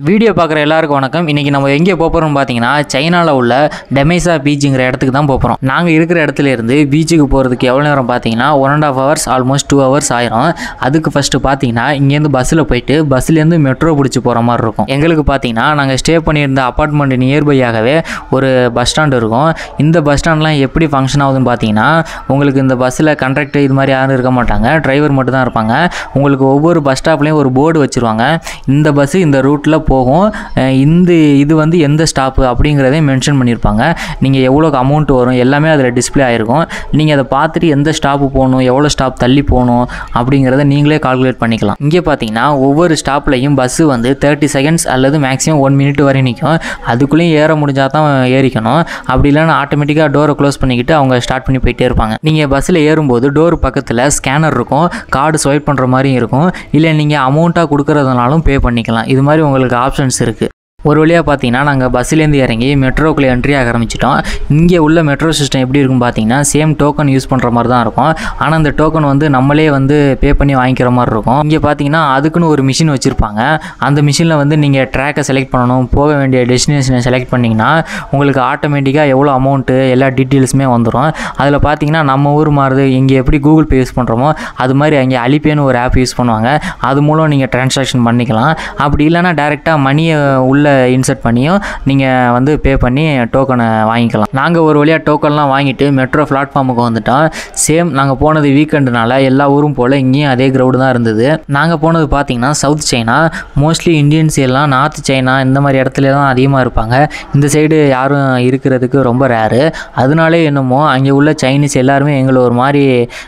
video பார்க்குற எல்லாருக்கும் வணக்கம் இன்றைக்கி நம்ம எங்கே போகிறோம்னு பார்த்தீங்கன்னா சைனாவில் உள்ள டெமைசா பீச்சுங்கிற இடத்துக்கு தான் போகிறோம் நாங்கள் இருக்கிற இடத்துல இருந்து பீச்சுக்கு போகிறதுக்கு எவ்வளோ நேரம் பார்த்தீங்கன்னா one and half hours almost two hours ஆயிரும் அதுக்கு ஃபஸ்ட்டு பார்த்தீங்கன்னா இங்கேருந்து பஸ்ஸில் போயிட்டு பஸ்லேருந்து மெட்ரோ பிடிச்சி போகிற மாதிரி இருக்கும் எங்களுக்கு பார்த்தீங்கன்னா நாங்கள் ஸ்டே பண்ணியிருந்த அப்பார்ட்மெண்ட் நியர்பையாகவே ஒரு பஸ் ஸ்டாண்ட் இருக்கும் இந்த பஸ் ஸ்டாண்ட்லாம் எப்படி ஃபங்க்ஷன் ஆகுதுன்னு பார்த்தீங்கன்னா உங்களுக்கு இந்த பஸ்ஸில் கண்டக்டர் இது மாதிரி யாரும் இருக்க மாட்டாங்க டிரைவர் மட்டும் தான் இருப்பாங்க உங்களுக்கு ஒவ்வொரு பஸ் ஸ்டாப்லேயும் ஒரு போர்டு வச்சுருவாங்க இந்த பஸ்ஸு இந்த ரூட்டில் போகும் அஹ் இந்த இது வந்து எந்த ஸ்டாப்பு அப்படிங்கிறதையும் மென்ஷன் பண்ணியிருப்பாங்க நீங்கள் எவ்வளோ அமௌண்ட் வரும் எல்லாமே அதில் டிஸ்ப்ளே ஆகிருக்கும் நீங்கள் அதை பார்த்துட்டு எந்த ஸ்டாப்பு போகணும் எவ்வளோ ஸ்டாப் தள்ளி போகணும் அப்படிங்கிறத நீங்களே கால்குலேட் பண்ணிக்கலாம் இங்கே பார்த்தீங்கன்னா ஒவ்வொரு ஸ்டாப்லையும் பஸ்ஸு வந்து தேர்ட்டி செகண்ட்ஸ் அல்லது மேக்ஸிமம் ஒன் மினிட் வரை நிற்கும் அதுக்குள்ளேயும் ஏற முடிஞ்சால் தான் ஏறிக்கணும் அப்படி இல்லைன்னா ஆட்டோமேட்டிக்காக டோரை க்ளோஸ் பண்ணிக்கிட்டு அவங்க ஸ்டார்ட் பண்ணி போயிட்டே இருப்பாங்க நீங்கள் பஸ்ஸில் ஏறும்போது டோர் பக்கத்தில் ஸ்கேனர் இருக்கும் கார்டு ஸ்வைப் பண்ணுற மாதிரியும் இருக்கும் இல்லை நீங்கள் அமௌண்ட்டாக கொடுக்குறதுனாலும் பே பண்ணிக்கலாம் இது மாதிரி உங்களுக்கு ஆப்ஷன்ஸ் இருக்குது ஒரு வழியாக பார்த்தீங்கன்னா நாங்கள் பஸ்ஸிலேருந்து இறங்கி மெட்ரோக்குள்ளே என்ட்ரி ஆக ஆரம்பிச்சிட்டோம் இங்கே உள்ள மெட்ரோ சிஸ்டம் எப்படி இருக்கும் பார்த்தீங்கன்னா சேம் டோக்கன் யூஸ் பண்ணுற மாதிரி தான் இருக்கும் ஆனால் அந்த டோக்கன் வந்து நம்மளே வந்து பே பண்ணி வாங்கிக்கிற மாதிரி இருக்கும் இங்கே பார்த்தீங்கன்னா அதுக்குன்னு ஒரு மிஷின் வச்சுருப்பாங்க அந்த மிஷினில் வந்து நீங்கள் ட்ராக்கை செலக்ட் பண்ணணும் போக வேண்டிய டெஸ்டினேஷனை செலக்ட் பண்ணிங்கன்னா உங்களுக்கு ஆட்டோமேட்டிக்காக எவ்வளோ அமௌண்ட்டு எல்லா டீட்டெயில்ஸுமே வந்துடும் அதில் பார்த்தீங்கன்னா நம்ம ஊர் மாறுது இங்கே எப்படி கூகுள் பே யூஸ் பண்ணுறோமோ அது மாதிரி அங்கே அலிபேன்னு ஒரு ஆப் யூஸ் பண்ணுவாங்க அது மூலம் நீங்கள் ட்ரான்சாக்ஷன் பண்ணிக்கலாம் அப்படி இல்லைன்னா டேரெக்டாக மணியை உள்ளே இன்சர்ட் பண்ணியும் நீங்கள் வந்து பே பண்ணி டோக்கனை வாங்கிக்கலாம் நாங்கள் ஒரு வழியாக டோக்கன்லாம் வாங்கிட்டு மெட்ரோ பிளாட்ஃபார்முக்கு வந்துட்டோம் சேம் நாங்கள் போனது வீக்கெண்டுனால எல்லா ஊரும் போல் இங்கேயும் அதே க்ரௌடு தான் இருந்தது நாங்கள் போனது பார்த்தீங்கன்னா சவுத் சைனா மோஸ்ட்லி இந்தியன்ஸ் எல்லாம் நார்த் சைனா இந்த மாதிரி இடத்துல தான் அதிகமாக இருப்பாங்க இந்த சைடு யாரும் இருக்கிறதுக்கு ரொம்ப ரேரு அதனாலே என்னமோ அங்கே உள்ள சைனீஸ் எல்லாருமே எங்களை ஒரு மாதிரி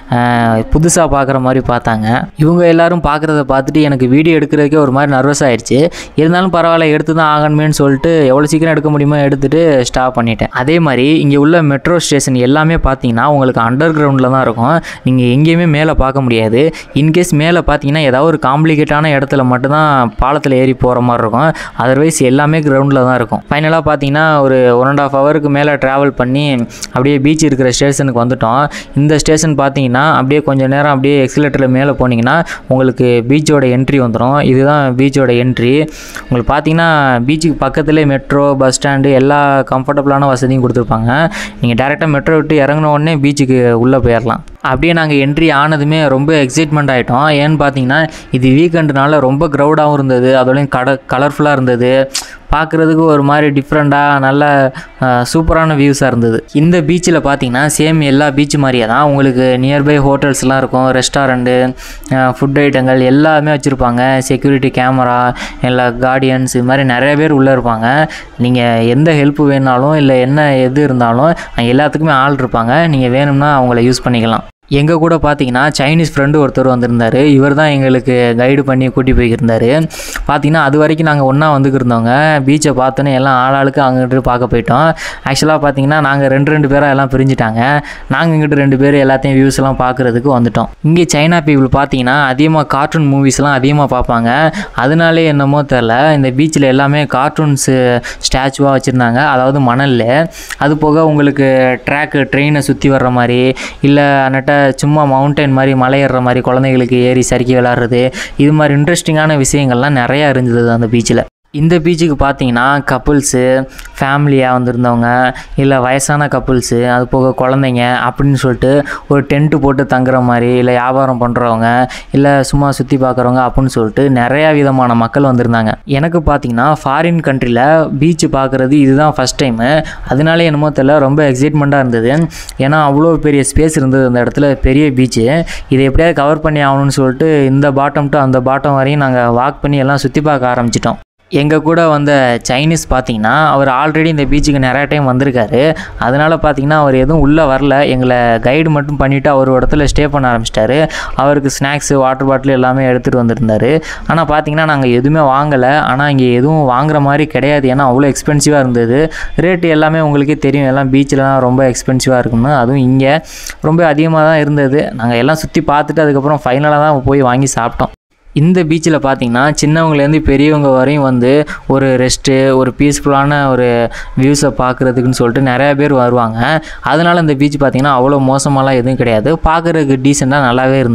புதுசாக பார்க்குற மாதிரி பார்த்தாங்க இவங்க எல்லாரும் பார்க்குறத பார்த்துட்டு எனக்கு வீடியோ எடுக்கிறதுக்கே ஒரு மாதிரி நர்வஸ் ஆயிடுச்சு இருந்தாலும் பரவாயில்ல எடுத்து தான் ஆகணுமேனு சொல்லிட்டு எவ்வளோ சீக்கிரம் எடுக்க முடியுமோ எடுத்துகிட்டு ஸ்டாப் பண்ணிட்டேன் அதே மாதிரி இங்கே உள்ள மெட்ரோ ஸ்டேஷன் எல்லாமே பார்த்தீங்கன்னா உங்களுக்கு அண்டர் கிரவுண்டில் தான் இருக்கும் நீங்கள் எங்கேயுமே மேலே பார்க்க முடியாது இன்கேஸ் மேலே பார்த்தீங்கன்னா ஏதாவது ஒரு காம்ப்ளிகேட்டான இடத்துல மட்டும்தான் பாலத்தில் ஏறி போகிற மாதிரி இருக்கும் அதர்வைஸ் எல்லாமே கிரவுண்டில் தான் இருக்கும் ஃபைனலாக பார்த்தீங்கன்னா ஒரு ஒன் அண்ட் ஆஃப் ஹவருக்கு மேலே ட்ராவல் பண்ணி அப்படியே பீச் இருக்கிற ஸ்டேஷனுக்கு வந்துட்டோம் இந்த ஸ்டேஷன் பார்த்தீங்கன்னா அப்படியே கொஞ்சம் நேரம் அப்படியே எக்ஸிலேட்டரில் மேலே போனீங்கன்னா உங்களுக்கு பீச்சோட என்ட்ரி வந்துடும் இதுதான் பீச்சோட என்ட்ரி உங்களுக்கு பார்த்தீங்கன்னா பீச்சுக்கு பக்கத்துலேயே மெட்ரோ பஸ் ஸ்டாண்டு எல்லா கம்ஃபர்டபுளான வசதியும் கொடுத்துருப்பாங்க நீங்கள் டேரெக்டாக மெட்ரோ விட்டு இறங்கின உடனே பீச்சுக்கு உள்ளே போயிடலாம் அப்படியே நாங்கள் என்ட்ரி ஆனதுமே ரொம்ப எக்ஸைட்மெண்ட் ஆகிட்டோம் ஏன்னு பார்த்தீங்கன்னா இது வீக்கெண்டுனால ரொம்ப க்ரௌடாகவும் இருந்தது அதோடையும் கட கலர்ஃபுல்லாக இருந்தது பார்க்குறதுக்கு ஒரு மாதிரி டிஃப்ரெண்ட்டாக நல்ல சூப்பரான வியூஸாக இருந்தது இந்த பீச்சில் பார்த்தீங்கன்னா சேம் எல்லா பீச் மாதிரியே தான் உங்களுக்கு நியர்பை ஹோட்டல்ஸ்லாம் இருக்கும் ரெஸ்டாரண்ட்டு ஃபுட் ஐட்டங்கள் எல்லாமே வச்சுருப்பாங்க செக்யூரிட்டி கேமரா எல்லா கார்டியன்ஸ் இது மாதிரி நிறைய பேர் உள்ளே இருப்பாங்க நீங்கள் எந்த ஹெல்ப் வேணாலும் இல்லை என்ன எது இருந்தாலும் அங்க எல்லாத்துக்குமே ஆள் இருப்பாங்க நீங்கள் வேணும்னா அவங்கள யூஸ் பண்ணிக்கலாம் எங்கள் கூட பார்த்தீங்கன்னா சைனீஸ் ஃப்ரெண்டு ஒருத்தர் வந்திருந்தார் இவர் தான் எங்களுக்கு கைடு பண்ணி கூட்டி போய்க்கிருந்தார் பார்த்தீங்கன்னா அது வரைக்கும் நாங்கள் ஒன்றா வந்துக்கிருந்தவங்க பீச்சை பார்த்தோன்னே எல்லாம் ஆளாளுக்கு அங்கிட்டு பார்க்க போயிட்டோம் ஆக்சுவலாக பார்த்தீங்கன்னா நாங்கள் ரெண்டு ரெண்டு பேராக எல்லாம் பிரிஞ்சுட்டாங்க நாங்கள் இங்கிட்டு ரெண்டு பேர் எல்லாத்தையும் வியூஸ் எல்லாம் பார்க்குறதுக்கு வந்துட்டோம் இங்கே சைனா பீப்புள் பார்த்தீங்கன்னா அதிகமாக கார்ட்டூன் மூவிஸ்லாம் அதிகமாக பார்ப்பாங்க அதனாலே என்னமோ தெரில இந்த பீச்சில் எல்லாமே கார்ட்டூன்ஸு ஸ்டாச்சுவாக வச்சுருந்தாங்க அதாவது மணலில் அது போக உங்களுக்கு ட்ராக்கு ட்ரெயினை சுற்றி வர்ற மாதிரி இல்லை அன்னட்ட சும்மா மவுண்டைன் மாதிரி மலை ஏறுற மாதிரி குழந்தைகளுக்கு ஏறி சறுக்கி விளாட்றது இது மாதிரி இன்ட்ரெஸ்டிங்கான விஷயங்கள்லாம் நிறையா இருந்தது அந்த பீச்சில் இந்த பீச்சுக்கு பார்த்தீங்கன்னா கப்புள்ஸு ஃபேமிலியாக வந்திருந்தவங்க இல்லை வயசான கப்புள்ஸு அது போக குழந்தைங்க அப்படின்னு சொல்லிட்டு ஒரு டென்ட்டு போட்டு தங்குற மாதிரி இல்லை வியாபாரம் பண்ணுறவங்க இல்லை சும்மா சுற்றி பார்க்குறவங்க அப்படின்னு சொல்லிட்டு நிறையா விதமான மக்கள் வந்திருந்தாங்க எனக்கு பார்த்தீங்கன்னா ஃபாரின் கண்ட்ரியில் பீச்சு பார்க்குறது இதுதான் ஃபஸ்ட் டைமு அதனாலே என்னமோ தெரியல ரொம்ப எக்ஸைட்மெண்ட்டாக இருந்தது ஏன்னா அவ்வளோ பெரிய ஸ்பேஸ் இருந்தது அந்த இடத்துல பெரிய பீச்சு இதை எப்படியாவது கவர் பண்ணி ஆகணும்னு சொல்லிட்டு இந்த பாட்டம் டு அந்த பாட்டம் வரையும் நாங்கள் வாக் பண்ணி எல்லாம் சுற்றி பார்க்க ஆரம்பிச்சிட்டோம் எங்கள் கூட வந்த சைனீஸ் பார்த்தீங்கன்னா அவர் ஆல்ரெடி இந்த பீச்சுக்கு நிறையா டைம் வந்திருக்காரு அதனால் பார்த்தீங்கன்னா அவர் எதுவும் உள்ளே வரல எங்களை கைடு மட்டும் பண்ணிவிட்டு அவர் ஒரு இடத்துல ஸ்டே பண்ண ஆரம்பிச்சிட்டாரு அவருக்கு ஸ்நாக்ஸு வாட்டர் பாட்டில் எல்லாமே எடுத்துகிட்டு வந்திருந்தாரு ஆனால் பார்த்தீங்கன்னா நாங்கள் எதுவுமே வாங்கலை ஆனால் இங்கே எதுவும் வாங்குற மாதிரி கிடையாது ஏன்னா அவ்வளோ எக்ஸ்பென்சிவாக இருந்தது ரேட்டு எல்லாமே உங்களுக்கே தெரியும் எல்லாம் பீச்சிலலாம் ரொம்ப எக்ஸ்பென்சிவாக இருக்கும்னு அதுவும் இங்கே ரொம்ப அதிகமாக தான் இருந்தது நாங்கள் எல்லாம் சுற்றி பார்த்துட்டு அதுக்கப்புறம் ஃபைனலாக தான் போய் வாங்கி சாப்பிட்டோம் இந்த பீச்சில் பார்த்தீங்கன்னா சின்னவங்கலேருந்து பெரியவங்க வரையும் வந்து ஒரு ரெஸ்ட்டு ஒரு பீஸ்ஃபுல்லான ஒரு வியூஸை பார்க்குறதுக்குன்னு சொல்லிட்டு நிறையா பேர் வருவாங்க அதனால் இந்த பீச் பார்த்தீங்கன்னா அவ்வளோ மோசமாலாம் எதுவும் கிடையாது பார்க்குறதுக்கு டீசெண்டாக நல்லாவே இருந்தது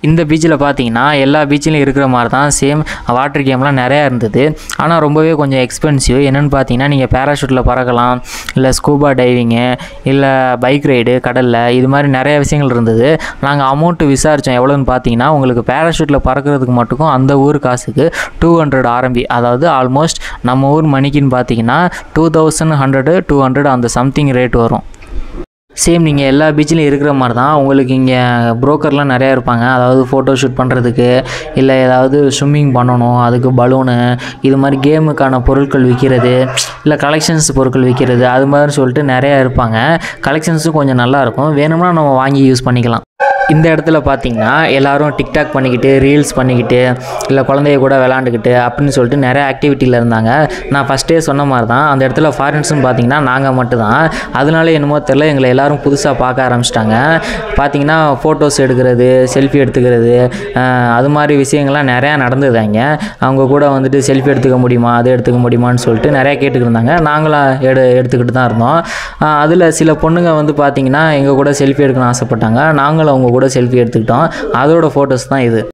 இந்த பீச்சில் பார்த்தீங்கன்னா எல்லா பீச்சிலையும் இருக்கிற மாதிரி தான் சேம் வாட்டர் கேம்லாம் நிறையா இருந்தது ஆனால் ரொம்பவே கொஞ்சம் எக்ஸ்பென்சிவ் என்னென்னு பார்த்தீங்கன்னா நீங்கள் பேராஷூட்டில் பறக்கலாம் இல்லை ஸ்கூபா டைவிங்கு இல்லை பைக் ரைடு கடலில் இது மாதிரி நிறைய விஷயங்கள் இருந்தது நாங்கள் அமௌண்ட்டு விசாரித்தோம் எவ்வளோன்னு பார்த்தீங்கன்னா உங்களுக்கு பேராஷூட்டில் பறக்கிறதுக்கு மட்டுக்கும் அந்த ஊர் காசுக்கு டூ ஹண்ட்ரட் ஆரம்பி அதாவது ஆல்மோஸ்ட் நம்ம ஊர் மணிக்குன்னு பார்த்தீங்கன்னா two thousand hundred two hundred அந்த சம்திங் ரேட் வரும் சேம் நீங்கள் எல்லா பீச்சிலையும் இருக்கிற மாதிரி தான் உங்களுக்கு இங்கே புரோக்கர்லாம் நிறையா இருப்பாங்க அதாவது ஃபோட்டோ ஷூட் பண்ணுறதுக்கு இல்லை ஏதாவது ஸ்விம்மிங் பண்ணணும் அதுக்கு பலூனு இது மாதிரி கேமுக்கான பொருட்கள் விற்கிறது இல்லை கலெக்ஷன்ஸ் பொருட்கள் விற்கிறது அது மாதிரி சொல்லிட்டு நிறையா இருப்பாங்க கலெக்ஷன்ஸும் கொஞ்சம் நல்லாயிருக்கும் வேணும்னா நம்ம வாங்கி யூஸ் பண்ணிக்கலாம் இந்த இடத்துல பார்த்தீங்கன்னா எல்லாரும் டிக்டாக் பண்ணிக்கிட்டு ரீல்ஸ் பண்ணிக்கிட்டு இல்லை குழந்தைய கூட விளாண்டுக்கிட்டு அப்படின்னு சொல்லிட்டு நிறைய ஆக்டிவிட்டியில் இருந்தாங்க நான் ஃபஸ்ட்டே சொன்ன மாதிரி தான் அந்த இடத்துல ஃபாரின்ஸ்னு பார்த்தீங்கன்னா நாங்கள் மட்டும்தான் அதனால என்னமோ தெரில எங்களை எல்லாரும் புதுசாக பார்க்க ஆரம்பிச்சிட்டாங்க பார்த்தீங்கன்னா ஃபோட்டோஸ் எடுக்கிறது செல்ஃபி எடுத்துக்கிறது அஹ், அது மாதிரி விஷயங்கள்லாம் நிறையா நடந்தது அங்கே அவங்க கூட வந்துட்டு செல்ஃபி எடுத்துக்க முடியுமா அது எடுத்துக்க முடியுமான்னு சொல்லிட்டு நிறையா கேட்டுக்கிட்டு இருந்தாங்க நாங்களும் எடு எடுத்துக்கிட்டு தான் இருந்தோம் அதில் சில பொண்ணுங்க வந்து பார்த்தீங்கன்னா எங்கள் கூட செல்ஃபி எடுக்கணும்னு ஆசைப்பட்டாங்க நாங்களும் அவங்க கூட செல்ஃபி எடுத்துக்கிட்டோம் அதோட ஃபோட்டோஸ் தான் இது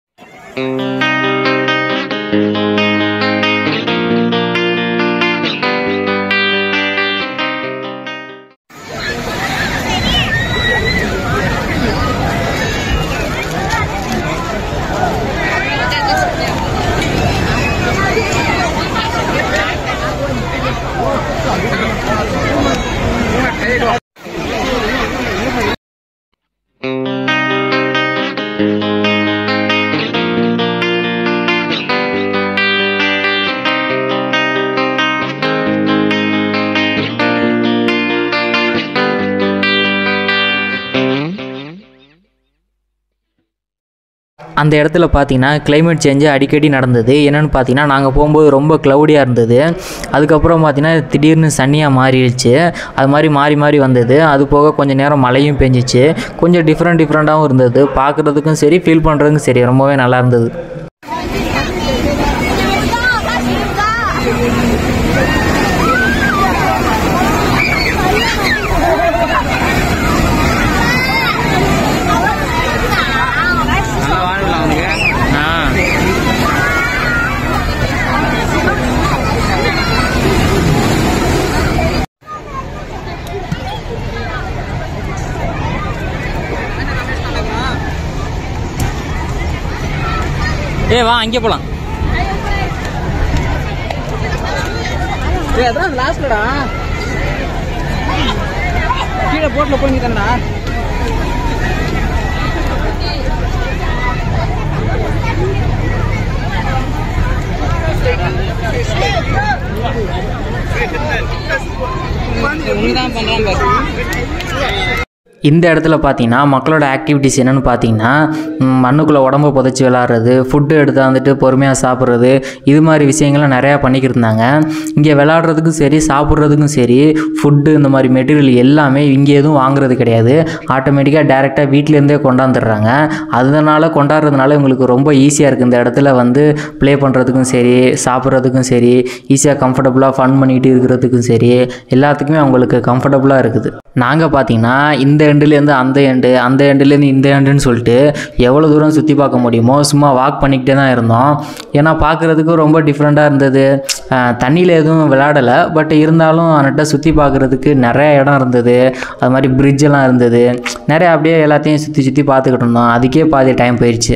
அந்த இடத்துல பார்த்தீங்கன்னா climate சேஞ்சு அடிக்கடி நடந்தது என்னென்னு பார்த்தீங்கன்னா நாங்கள் போகும்போது ரொம்ப க்ளவுடியாக இருந்தது அதுக்கப்புறம் பார்த்தீங்கன்னா திடீர்னு சன்னியாக மாறிடுச்சு அது மாதிரி மாறி மாறி வந்தது அது போக கொஞ்சம் நேரம் மழையும் பெஞ்சிச்சு கொஞ்சம் டிஃப்ரெண்ட் டிஃப்ரெண்ட்டாகவும் இருந்தது பார்க்குறதுக்கும் சரி ஃபீல் பண்ணுறதுக்கும் சரி ரொம்பவே நல்லா இருந்தது ஏ வா அங்கே போகலாம் ஏய் அதான் லாஸ்ட்லடா கீழே போட்ல போய் நீ தானடா உண்மைதான் பண்றான் பாரு இந்த இடத்துல பார்த்தீங்கன்னா மக்களோட ஆக்டிவிட்டிஸ் என்னென்னு பார்த்தீங்கன்னா ம், மண்ணுக்குள்ளே உடம்ப புதைச்சி விளாட்றது ஃபுட்டு எடுத்து வந்துட்டு பொறுமையாக சாப்பிட்றது இது மாதிரி விஷயங்கள்லாம் நிறையா பண்ணிக்கிட்டு இருந்தாங்க இங்கே விளாட்றதுக்கும் சரி சாப்பிட்றதுக்கும் சரி ஃபுட்டு இந்த மாதிரி மெட்டீரியல் எல்லாமே இங்கே எதுவும் வாங்குறது கிடையாது ஆட்டோமேட்டிக்காக டேரெக்டாக வீட்டிலேருந்தே கொண்டாந்துடுறாங்க அதனால கொண்டாடுறதுனால இவங்களுக்கு ரொம்ப ஈஸியாக இருக்குது இந்த இடத்துல வந்து ப்ளே பண்ணுறதுக்கும் சரி சாப்பிட்றதுக்கும் சரி ஈஸியாக கம்ஃபர்டபுளாக ஃபன் பண்ணிக்கிட்டு இருக்கிறதுக்கும் சரி எல்லாத்துக்குமே அவங்களுக்கு கம்ஃபர்டபுளாக இருக்குது நாங்கள் பார்த்தீங்கன்னா இந்த எண்டுலேருந்து அந்த எண்டு அந்த எண்டுலேருந்து இந்த எண்டுன்னு சொல்லிட்டு எவ்வளோ தூரம் சுற்றி பார்க்க முடியுமோ சும்மா வாக் பண்ணிக்கிட்டே தான் இருந்தோம் ஏன்னா பார்க்குறதுக்கும் ரொம்ப டிஃப்ரெண்ட்டாக இருந்தது தண்ணியில் எதுவும் விளையாடலை பட் இருந்தாலும் அவன்கிட்ட சுற்றி பார்க்குறதுக்கு நிறைய இடம் இருந்தது அது மாதிரி bridge எல்லாம் இருந்தது நிறைய அப்படியே எல்லாத்தையும் சுற்றி சுற்றி பார்த்துக்கிட்டு இருந்தோம் அதுக்கே பாதி டைம் போயிடுச்சு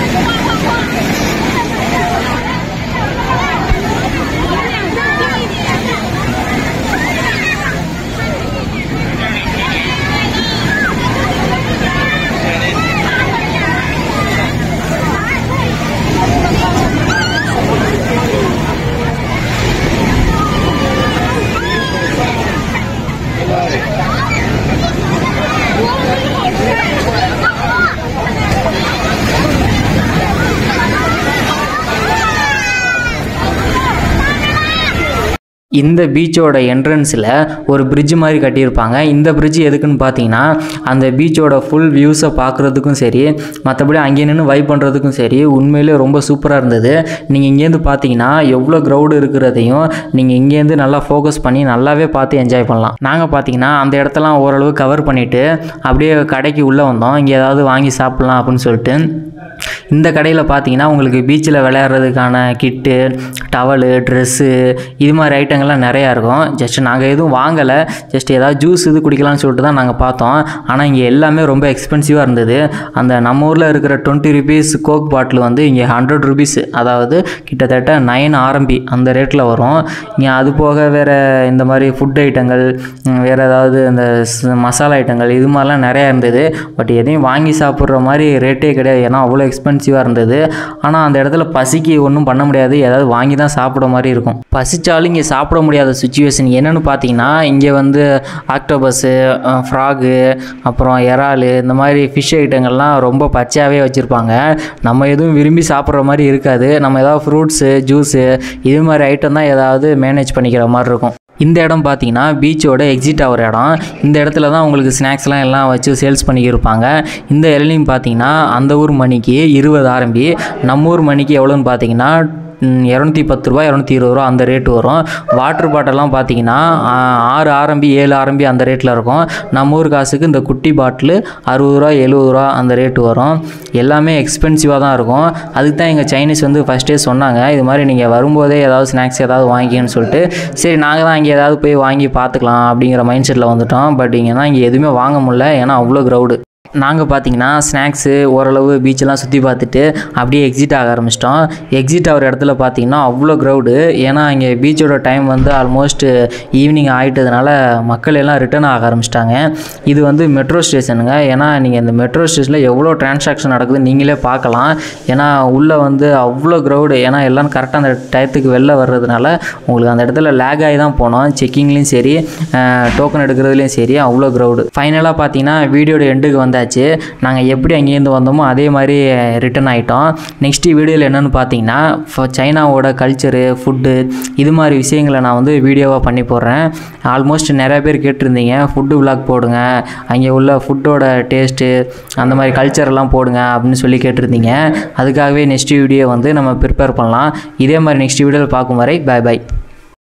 இந்த பீச்சோட என்ட்ரன்ஸில் ஒரு bridge மாதிரி கட்டியிருப்பாங்க இந்த bridge எதுக்குன்னு பார்த்தீங்கன்னா அந்த பீச்சோட ஃபுல் வியூஸை பார்க்குறதுக்கும் சரி மற்றபடி அங்கே நின்று வைப் பண்ணுறதுக்கும் சரி உண்மையிலே ரொம்ப சூப்பராக இருந்தது நீங்கள் இங்கேருந்து பார்த்தீங்கன்னா எவ்வளோ க்ரௌடு இருக்கிறதையும் நீங்கள் இங்கேருந்து நல்லா ஃபோக்கஸ் பண்ணி நல்லாவே பார்த்து என்ஜாய் பண்ணலாம் நாங்கள் பார்த்தீங்கன்னா அந்த இடத்தெல்லாம் ஓரளவு கவர் பண்ணிவிட்டு அப்படியே கடைக்கு உள்ளே வந்தோம் இங்கே ஏதாவது வாங்கி சாப்பிட்லாம் அப்படின்னு சொல்லிட்டு இந்த கடையில் பார்த்தீங்கன்னா உங்களுக்கு பீச்சில் விளையாடுறதுக்கான கிட்டு டவலு ட்ரெஸ்ஸு இது மாதிரி ஐட்டங்கள்லாம் நிறையா இருக்கும் ஜஸ்ட் நாங்கள் எதுவும் வாங்கலை ஜஸ்ட் ஏதாவது ஜூஸ் இது குடிக்கலாம்னு சொல்லிட்டு தான் நாங்கள் பார்த்தோம் ஆனால் இங்கே எல்லாமே ரொம்ப எக்ஸ்பென்சிவாக இருந்தது அந்த நம்ம ஊரில் இருக்கிற டுவெண்ட்டி ருபீஸ் கோக் பாட்டில் வந்து இங்கே ஹண்ட்ரட் ருபீஸ் அதாவது கிட்டத்தட்ட நைன் ஆரம்பி அந்த ரேட்டில் வரும் இங்கே அது போக வேறு இந்த மாதிரி ஃபுட் ஐட்டங்கள் ம், வேறு ஏதாவது இந்த ஸ்- மசாலா ஐட்டங்கள் இது மாதிரிலாம் நிறையா இருந்தது பட் எதையும் வாங்கி சாப்பிட்ற மாதிரி ரேட்டே கிடையாது ஏன்னா அவ்வளோ எக்ஸ்பென்சிவாக இருந்தது ஆனால் அந்த இடத்துல பசிக்கு ஒன்றும் பண்ண முடியாது ஏதாவது வாங்கி தான் சாப்பிட மாதிரி இருக்கும் பசிச்சாலும் இங்கே சாப்பிட முடியாத சுச்சுவேஷன் என்னென்னு பார்த்தீங்கன்னா இங்கே வந்து ஆக்டோபஸ்ஸு ஃப்ராகு அப்புறம் இறால் இந்த மாதிரி ஃபிஷ் ஐட்டங்கள்லாம் ரொம்ப பச்சையாகவே வச்சுருப்பாங்க நம்ம எதுவும் விரும்பி சாப்பிட்ற மாதிரி இருக்காது நம்ம ஏதாவது ஃப்ரூட்ஸு ஜூஸு இது மாதிரி ஐட்டம் தான் ஏதாவது மேனேஜ் பண்ணிக்கிற மாதிரி இருக்கும் இந்த இடம் பார்த்தீங்கன்னா பீச்சோட எக்ஸிட் ஆகிற இடம் இந்த இடத்துல தான் உங்களுக்கு ஸ்நாக்ஸ்லாம் எல்லாம் வச்சு சேல்ஸ் பண்ணிக்கிருப்பாங்க இந்த இளநியும் பார்த்தீங்கன்னா அந்த ஊர் மணிக்கு இருபது ஆரம்பி நம்ம ஊர் மணிக்கு எவ்வளோன்னு பார்த்தீங்கன்னா ம், இரநூத்தி பத்து ரூபா இரநூத்தி இருபது ரூபா அந்த ரேட்டு வரும் வாட்டர் பாட்டில்லாம் பார்த்தீங்கன்னா ஆ, ஆறு ஆரம்பி ஏழு ஆரம்பி அந்த ரேட்டில் இருக்கும் நம்ம ஊர் காசுக்கு இந்த குட்டி பாட்டில் அறுபது ரூபா எழுபது ரூபா அந்த ரேட்டு வரும் எல்லாமே எக்ஸ்பென்சிவாக தான் இருக்கும் அதுக்கு தான் எங்கள் சைனீஸ் வந்து ஃபஸ்ட்டே சொன்னாங்க இது மாதிரி நீங்கள் வரும்போதே ஏதாவது ஸ்நாக்ஸ் ஏதாவது வாங்கிக்கன்னு சொல்லிட்டு சரி நாங்கள் தான் இங்கே ஏதாவது போய் வாங்கி பார்த்துக்கலாம் அப்படிங்கிற மைண்ட் செட்டில் வந்துட்டோம் பட் இங்கே தான் இங்கே எதுவுமே வாங்க முடியல ஏன்னா அவ்வளோ க்ரௌடு நாங்கள் பார்த்தீங்கன்னா ஸ்நாக்ஸு ஓரளவு பீச்செல்லாம் சுற்றி பார்த்துட்டு அப்படியே எக்ஸிட் ஆக ஆரம்பிச்சிட்டோம் எக்ஸிட் ஆகிற இடத்துல பார்த்தீங்கன்னா அவ்வளோ க்ரௌடு ஏன்னா இங்கே பீச்சோட டைம் வந்து ஆல்மோஸ்ட் ஈவினிங் ஆகிட்டதுனால மக்கள் எல்லாம் ரிட்டர்ன் ஆக ஆரம்பிச்சிட்டாங்க இது வந்து மெட்ரோ ஸ்டேஷனுங்க ஏன்னா நீங்கள் இந்த மெட்ரோ ஸ்டேஷனில் எவ்வளோ டிரான்சாக்ஷன் நடக்குதுன்னு நீங்களே பார்க்கலாம் ஏன்னா உள்ளே வந்து அவ்வளோ க்ரௌடு ஏன்னா எல்லாம் கரெக்டாக அந்த டயத்துக்கு வெளில வர்றதுனால உங்களுக்கு அந்த இடத்துல லேக் ஆகி தான் போனோம் செக்கிங்லேயும் சரி டோக்கன் எடுக்கிறதுலையும் சரி அவ்வளோ க்ரௌடு ஃபைனலாக பார்த்தீங்கன்னா வீடியோட எண்டுக்கு வந்தாச்சு நாங்கள் எப்படி அங்கேருந்து வந்தோமோ அதே மாதிரி ரிட்டர்ன் ஆகிட்டோம் நெக்ஸ்ட் வீடியோவில் என்னென்னு பார்த்தீங்கன்னா ஃப- சைனாவோட கல்ச்சரு ஃபுட்டு இது மாதிரி விஷயங்களை நான் வந்து வீடியோவாக பண்ணி போடுறேன் ஆல்மோஸ்ட் நிறைய பேர் கேட்டிருந்தீங்க ஃபுட்டு விளாக் போடுங்க அங்கே உள்ள ஃபுட்டோட டேஸ்ட்டு அந்த மாதிரி கல்ச்சரெல்லாம் போடுங்க அப்படின்னு சொல்லி கேட்டிருந்தீங்க அதுக்காகவே நெக்ஸ்ட் வீடியோ வந்து நம்ம ப்ரிப்பேர் பண்ணலாம் இதே மாதிரி நெக்ஸ்ட் வீடியோவில் பார்க்கும் வரை பை பை